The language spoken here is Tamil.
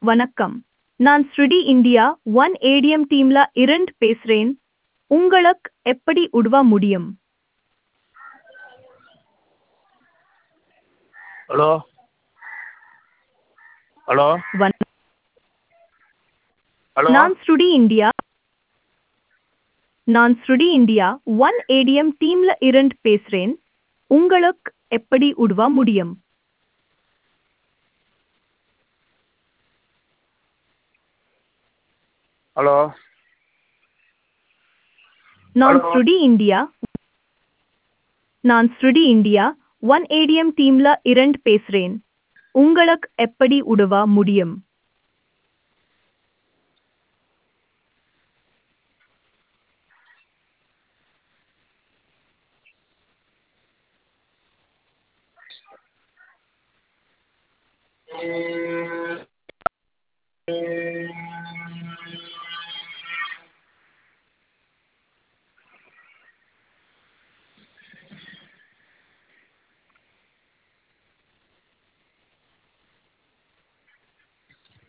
வணக்கம் நான் ஸ்ருடி இந்தியா ஒன் ஏடிஎம் டீம்ல இருந்து பேசுறேன் உங்களுக்கு எப்படி உதவ முடியும் ஹலோ ஹலோ வண- ஹலோ நான் ஸ்ருடி இந்தியா நான் ஸ்ருடி இந்தியா ஒன் ஏடிஎம் டீம்ல இருந்து பேசுறேன் உங்களுக்கு எப்படி உதவ முடியும் ஹலோ நான் Hello. ஸ்ருடி இந்தியா நான் ஸ்ருடி இந்தியா ஒன் ஏடிஎம் டீம்ல இருந்து பேசுறேன் உங்களுக்கு எப்படி உதவ முடியும் ம்